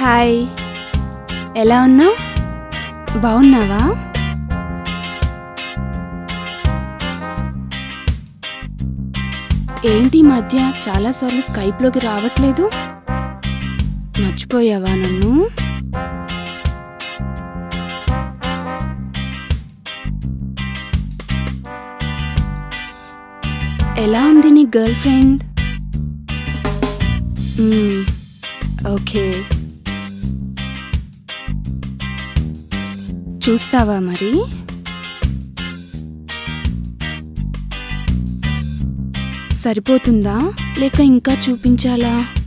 hi ఎలా ఉన్నావు బాగున్నావా ఏంటి ఈ మధ్య చాలాసార్లు స్కైప్లోకి రావట్లేదు మర్చిపోయావా నన్ను ఎలా ఉంది నీ గర్ల్ ఫ్రెండ్ ఓకే చూస్తావా మరి సరిపోతుందా లేక ఇంకా చూపించాలా